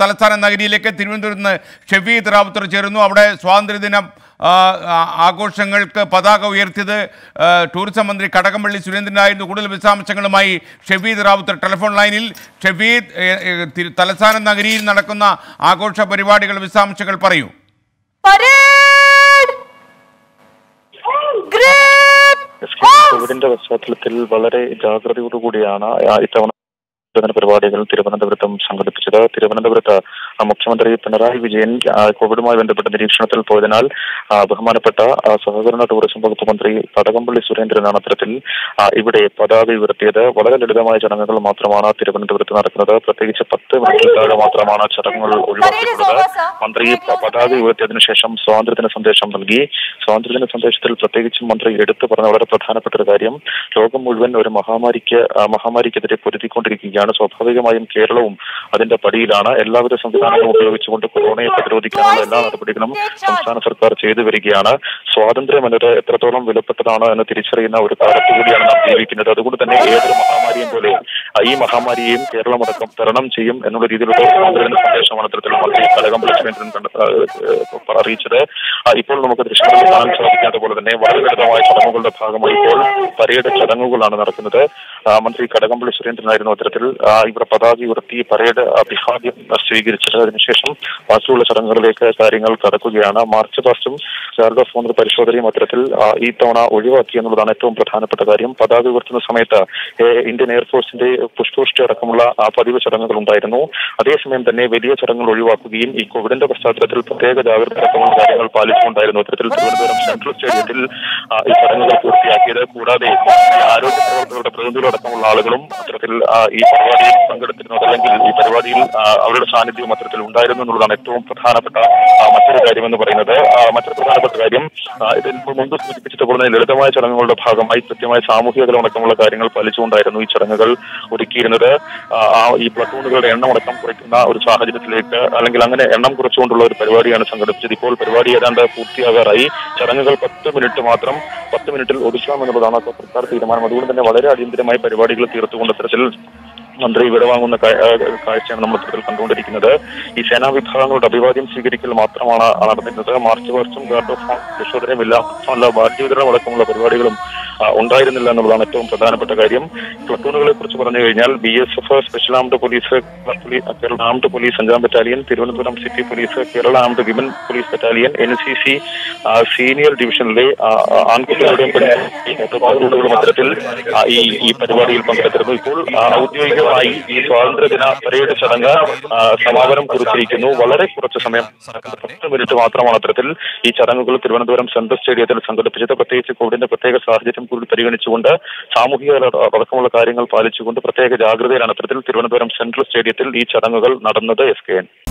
തലസ്ഥാന നഗരിയിലേക്ക് തിരുവനന്തപുരത്ത് നിന്ന് ഷെഫീദ് റാവുത്തർ ചേരുന്നു അവിടെ സ്വാതന്ത്ര്യദിനം ആ, ആ, ആഘോഷങ്ങൾക്ക് പതാക ഉയർത്തിയത് ആ, ടൂറിസം മന്ത്രി കടകംപള്ളി സുരേന്ദ്രനായിരുന്നു കൂടുതൽ വിശദാംശങ്ങളുമായി ഷെഫീദ് റാവുത്തർ ടെലിഫോൺ ലൈനിൽ ഷെഫീദ് ഏ, ഏ, തിരു- തലസ്ഥാന നഗരിയിൽ നടക്കുന്ന ആഘോഷ പരിപാടികൾ വിശദാംശങ്ങൾ പറയൂ പരേഡ് ഗ്രേപ്പ് എസ് കെ കോവിഡിന്റെ പശ്ചാത്തലത്തിൽ വളരെ ജാഗ്രതയോടുകൂടിയാണ് ആ ഇത്തവണ ദിന പരിപാടികൾ തിരുവനന്തപുരത്തും സംഘടിപ്പിച്ചത് തിരുവനന്തപുരത്ത് ആ, മുഖ്യമന്ത്രി പിണറായി വിജയൻ ആ, കോവിഡുമായി ബന്ധപ്പെട്ട നിരീക്ഷണത്തിൽ പോയതിനാൽ ആ, ബഹുമാനപ്പെട്ട ആ, സഹകരണ ടൂറിസം വകുപ്പ് മന്ത്രി കടകംപള്ളി സുരേന്ദ്രനാണ് അത്തരത്തിൽ ആ, ഇവിടെ പതാക ഉയർത്തിയത് വളരെ ലളിതമായ ചടങ്ങുകൾ മാത്രമാണ് തിരുവനന്തപുരത്ത് നടക്കുന്നത് പ്രത്യേകിച്ച് പത്ത് മിനിറ്റിൽ താഴെ മാത്രമാണ് ചടങ്ങുകൾ ഒഴിവാക്കിയിട്ടുള്ളത് മന്ത്രി പ- പതാക ഉയർത്തിയതിനു ശേഷം സ്വാതന്ത്ര്യദിന സന്ദേശം നൽകി സ്വാതന്ത്ര്യദിന സന്ദേശത്തിൽ പ്രത്യേകിച്ചും മന്ത്രി എടുത്തു പറഞ്ഞ വളരെ പ്രധാനപ്പെട്ട ഒരു കാര്യം ലോകം മുഴുവൻ ഒരു മഹാമാരിക്ക് ആ, മഹാമാരിക്കെതിരെ പൊരുതിക്കൊണ്ടിരിക്കുകയാണ് സ്വാഭാവികമായും കേരളവും അതിന്റെ പടിയിലാണ് എല്ലാവിധ സംവിധാനങ്ങളും ഉപയോഗിച്ചുകൊണ്ട് കൊറോണയെ പ്രതിരോധിക്കാനുള്ള എല്ലാ നടപടികളും സംസ്ഥാന സർക്കാർ ചെയ്തു വരികയാണ് സ്വാതന്ത്ര്യം എന്നത് എത്രത്തോളം വിലപ്പെട്ടതാണ് എന്ന് തിരിച്ചറിയുന്ന ഒരു കാലത്ത് കൂടിയാണ് നാം ജീവിക്കുന്നത് അതുകൊണ്ട് തന്നെ ഏതൊരു മഹാമാരിയും പോലെ ആ, ഈ മഹാമാരിയെയും കേരളമടക്കം തരണം ചെയ്യും എന്നുള്ള രീതിയിലുള്ള സ്വാതന്ത്ര്യദിന സന്ദേശമാണ് അത്തരത്തിൽ മന്ത്രി കടകംപള്ളി സുരേന്ദ്രൻ കണ്ട- ആ, ഏഹ് അറിയിച്ചത് ആ, ഇപ്പോൾ നമുക്ക് ദൃശ്യങ്ങളിൽ കാണാൻ സാധിക്കാത്ത പോലെ തന്നെ വളരെ ലളിതമായ ചടങ്ങുകളുടെ ഭാഗമായി ഇപ്പോൾ പരേഡ് ചടങ്ങുകളാണ് നടക്കുന്നത് ആ, മന്ത്രി കടകംപള്ളി സുരേന്ദ്രനായിരുന്നു അത്തരത്തിൽ ആ, ഇവിടെ പതാക ഉയർത്തി പരേഡ് അഭിവാദ്യം സ്വീകരിച്ചത് അതിനുശേഷം ബാക്കിയുള്ള ചടങ്ങുകളിലേക്ക് കാര്യങ്ങൾ കടക്കുകയാണ് മാർച്ച് പാസ്റ്റും ഗാർഡ് ഓഫ് ഓണർ പരിശോധനയും അത്തരത്തിൽ ആ, ഈ തവണ ഒഴിവാക്കി എന്നുള്ളതാണ് ഏറ്റവും പ്രധാനപ്പെട്ട കാര്യം പതാക ഉയർത്തുന്ന സമയത്ത് ഏ, ഇന്ത്യൻ എയർഫോഴ്സിന്റെ പുഷ്പവൃഷ്ടി അടക്കമുള്ള ആ പതിവ് ചടങ്ങുകൾ ഉണ്ടായിരുന്നു അതേസമയം തന്നെ വലിയ ചടങ്ങുകൾ ഒഴിവാക്കുകയും ഈ കോവിഡിന്റെ പശ്ചാത്തലത്തിൽ പ്രത്യേക ജാഗ്രത അടക്കമുള്ള കാര്യങ്ങൾ പാലിച്ചുകൊണ്ടായിരുന്നു അത്തരത്തിൽ തിരുവനന്തപുരം സെൻട്രൽ സ്റ്റേഡിയത്തിൽ ആ, ഈ ചടങ്ങുകൾ പൂർത്തിയാക്കിയത് കൂടാതെ ഈ ആരോഗ്യ പ്രവർത്തകരുടെ പ്രതിനിധികളടക്കമുള്ള ആളുകളും അത്തരത്തിൽ ആ, ഈ പരിപാടിയിൽ പങ്കെടുത്തിരുന്നത് അല്ലെങ്കിൽ ഈ പരിപാടിയിൽ ആ, അവരുടെ സാന്നിധ്യവും അത്തരത്തിൽ ഉണ്ടായിരുന്നു എന്നുള്ളതാണ് ഏറ്റവും പ്രധാനപ്പെട്ട ആ, മറ്റൊരു കാര്യമെന്ന് പറയുന്നത് ആ, മറ്റൊരു പ്രധാനപ്പെട്ട കാര്യം ആ, ഇതിൽ മുമ്പ് സൂചിപ്പിച്ചതുപോലെ തന്നെ ലളിതമായ ചടങ്ങുകളുടെ ഭാഗമായി കൃത്യമായ സാമൂഹിക അകലമടക്കമുള്ള കാര്യങ്ങൾ പാലിച്ചുകൊണ്ടായിരുന്നു ഈ ചടങ്ങുകൾ ഒരുക്കിയിരുന്നത് ആ, ആ, ഈ പ്ലട്ടൂണുകളുടെ എണ്ണം അടക്കം കുറയ്ക്കുന്ന ഒരു സാഹചര്യത്തിലേക്ക് അല്ലെങ്കിൽ അങ്ങനെ എണ്ണം കുറച്ചുകൊണ്ടുള്ള ഒരു പരിപാടിയാണ് സംഘടിപ്പിച്ചത് ഇപ്പോൾ പരിപാടി ഏതാണ്ട് പൂർത്തിയാകാറായി ചടങ്ങുകൾ പത്ത് മിനിറ്റ് മാത്രം പത്ത് മിനിറ്റിൽ ഒതുക്കാം എന്നുള്ളതാണ് അപ്പോൾ സർക്കാർ തീരുമാനം അതുകൊണ്ട് തന്നെ വളരെ അടിയന്തരമായി പരിപാടികൾ തീർത്തുകൊണ്ട് അത്തരത്തിൽ മന്ത്രി വിടവാങ്ങുന്ന കാ- ആ, കാഴ്ചയാണ് നമ്മൾ ഇത്തരത്തിൽ കണ്ടുകൊണ്ടിരിക്കുന്നത് ഈ സേനാ വിഭാഗങ്ങളുടെ അഭിവാദ്യം സ്വീകരിക്കൽ മാത്രമാണ് നടന്നിരുന്നത് മാർച്ച് പാസ്റ്റും ഗാർഡ് ഓഫ് ഓണർ പരിശോധനയും ഇല്ല മാത്രമല്ല ബാധ്യവിതരണം അടക്കമുള്ള പരിപാടികളും ആ, ഉണ്ടായിരുന്നില്ല എന്നുള്ളതാണ് ഏറ്റവും പ്രധാനപ്പെട്ട കാര്യം പ്ലട്ടൂണുകളെ കുറിച്ച് പറഞ്ഞു കഴിഞ്ഞാൽ B S F special armed police പോലീ- കേരള ആംഡ് പോലീസ് അഞ്ചാം battalion Thiruvananthapuram city police Kerala armed women police battalion N C C senior ഡിവിഷനിലെ ആ, ആ, ആൺകുട്ടികളുടെയും പെൺകുട്ടികളുടെയും അത്തരത്തിൽ ആ, ഈ ഈ പരിപാടിയിൽ പങ്കെടുത്തിരുന്നു ഇപ്പോൾ ആ, ഔദ്യോഗികമായി ഈ സ്വാതന്ത്ര്യദിന പരേഡ് ചടങ്ങ് ആ, സമാപനം കുറിച്ചിരിക്കുന്നു വളരെ കുറച്ച് സമയം പത്ത് മിനിറ്റ് മാത്രമാണ് അത്തരത്തിൽ ഈ ചടങ്ങുകൾ തിരുവനന്തപുരം സെൻട്രൽ സ്റ്റേഡിയത്തിൽ സംഘടിപ്പിച്ചത് പ്രത്യേകിച്ച് കോവിഡിന്റെ പ്രത്യേക സാഹചര്യം കൂടി പരിഗണിച്ചുകൊണ്ട് സാമൂഹിക അടക്കമുള്ള കാര്യങ്ങൾ പാലിച്ചുകൊണ്ട് പ്രത്യേക ജാഗ്രതയിലാണ് അത്തരത്തിൽ തിരുവനന്തപുരം സെൻട്രൽ സ്റ്റേഡിയത്തിൽ ഈ ചടങ്ങുകൾ നടന്നത് എസ് കെ എൻ